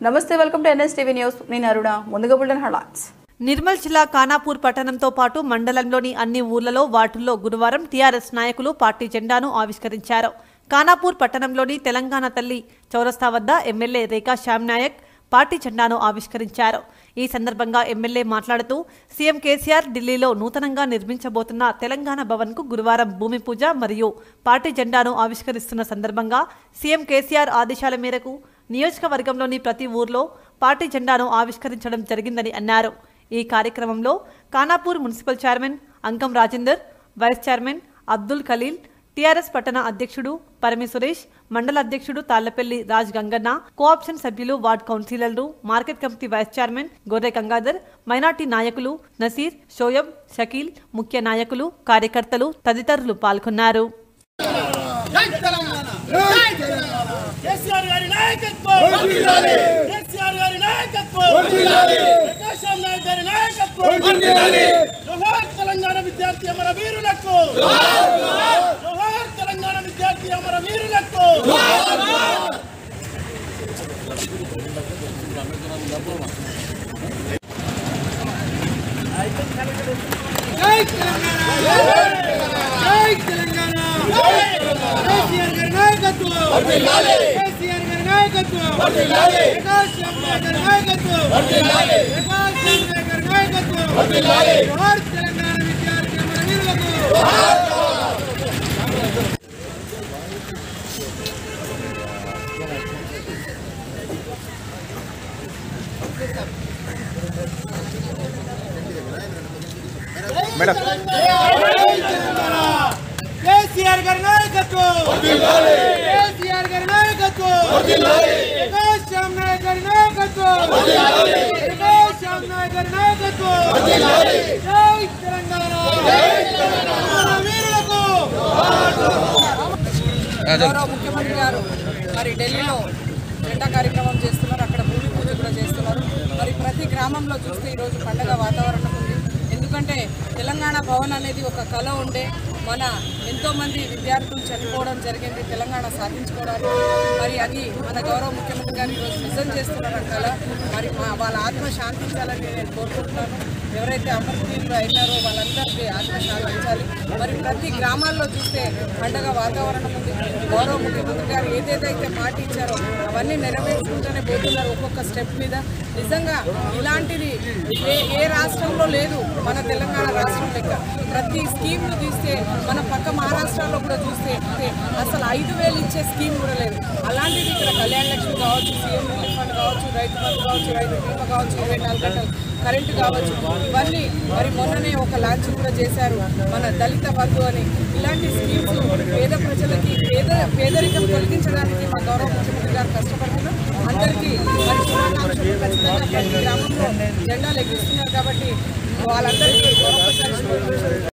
నమస్తే welcome to NS TV news నేను అరుణ ముందుగా బుల్టన్ హెడ్లైన్స్ నిర్మల్ జిల్లా ఖానాపూర్ పట్టణంతో పాటు మండలంలోని అన్ని ఊర్లలో వార్డుల్లో గురువారం టీఆర్ఎస్ నాయకులు పార్టీ జెండాను ఆవిష్కరించారు ఖానాపూర్ పట్టణంలోని తెలంగాణ తల్లి చౌరస్తా వద్ద ఎమ్మెల్యే రేఖా శ్యామ్ నాయక్ పార్టీ జెండాను ఆవిష్కరించారు ఈ సందర్భంగా ఎమ్మెల్యే మాట్లాడుతూ సీఎం కేసీఆర్ ఢిల్లీలో నూతనంగా నిర్మించబోతున్న తెలంగాణ భవన్కు గురువారం భూమి పూజ మరియు పార్టీ జెండాను ఆవిష్కరిస్తున్న సందర్భంగా సీఎం కేసీఆర్ ఆదేశాల మేరకు నియోజకవర్గంలోని ప్రతి ఊర్లో పార్టీ జెండాను ఆవిష్కరించడం జరిగిందని అన్నారు ఈ కార్యక్రమంలో Khanapur municipal chairman Ankam Rajender vice chairman Abdul Khaleel TRS పట్టణ అధ్యక్షుడు పరమి సురేష్ మండల అధ్యక్షుడు తాళ్లపల్లి రాజ్ గంగన్న కోఆప్షన్ సభ్యులు వార్డ్ కౌన్సిలర్లు market committee vice chairman Gorre Gangadhar minority నాయకులు నసీర్ షోయబ్ షకీల్ ముఖ్య నాయకులు కార్యకర్తలు తదితరులు పాల్గొన్నారు కేసీఆర్ గారి నాయకత్వం కేసీఆర్ గారి నాయకత్వం ప్రకాశం నాయక్ గారి నాయకత్వం జోహార్ తెలంగాణ విద్యార్థి అమర వీరులకు జోహార్ తెలంగాణ విద్యార్థి అమర వీరులకు జై తెలంగాణ జై తెలంగాణ కేసీఆర్ గారి నాయకత్వం కేసీఆర్ గారి నాయకత్వం ప్రకాష్ అంబేద్కర్ గారి నాయకత్వం ప్రకాష్ అంబేద్కర్ గారి నాయకత్వం జోహార్ తెలంగాణ విద్యార్థి అమర వీరులకు కేసీఆర్ గారి నాయకత్వం కేసీఆర్ గారి నాయకత్వం ప్రకాష్ శ్యామ్ నాయక్ గారి నాయకత్వం ప్రకాష్ శ్యామ్ నాయక్ గారి నాయకత్వం జై తెలంగాణ మన వీరులకు గౌరవ ముఖ్యమంత్రి గారు మరి ఢిల్లీలో జెండా కార్యక్రమం చేస్తున్నారు అక్కడ భూమి పూజ కూడా చేస్తున్నారు మరి ప్రతి గ్రామంలో చూస్తే ఈరోజు పండగ వాతావరణం ఉంది ఎందుకంటే తెలంగాణ భవన్ అనేది ఒక కళ ఉండే మన ఎంతోమంది విద్యార్థులు చనిపోవడం జరిగింది తెలంగాణ సాధించుకోవడానికి మరి అది మన గౌరవ ముఖ్యమంత్రి గారు ఈరోజు నిజం చేస్తున్నారు ఆ కళ మరి మా వాళ్ళ ఆత్మ శాంతించాలని నేను కోరుకుంటున్నాను ఎవరైతే అమరవీరులు అయినారో వాళ్ళందరికీ ఆత్మ శాంతించాలి మరి ప్రతి గ్రామాల్లో చూస్తే పండగ వాతావరణం ఉంది గౌరవ ముఖ్యమంత్రి గారు ఏదేదైతే మాట ఇచ్చారో అవన్నీ నెరవేర్చుకుంటూనే పోతున్నారు ఒక్కొక్క స్టెప్ మీద నిజంగా ఇలాంటిది ఏ ఏ రాష్ట్రంలో లేదు మన తెలంగాణ రాష్ట్రం లెక్క ప్రతి స్కీమ్ను తీస్తే మన పక్క మహారాష్ట్రలో కూడా చూస్తే అసలు ఐదు వేలు ఇచ్చే స్కీమ్ కూడా లేదు అలాంటిది ఇక్కడ కళ్యాణ లక్ష్మి కావచ్చు సీఎం రిలీఫ్ ఫండ్ కావచ్చు రైతు బంధు కావచ్చు రైతు బీమా కావచ్చు ఇరవై నాలుగు గంటలు కరెంటు కావచ్చు ఇవన్నీ మరి మొన్ననే ఒక లాంచ్ కూడా చేశారు మన దళిత బంధు అని ఇలాంటి స్కీమ్స్ పేద ప్రజలకి పేద పేదరికం తొలగించడానికి మా గౌరవ ముఖ్యమంత్రి గారు కష్టపడుతున్నారు అందరికీ మరి శుభాకాంక్షలు ఖచ్చితంగా ప్రతి గ్రామంలో జెండాలు ఎక్కిస్తున్నారు కాబట్టి వాళ్ళందరికీ మరొకసారి శుభాకాంక్షలు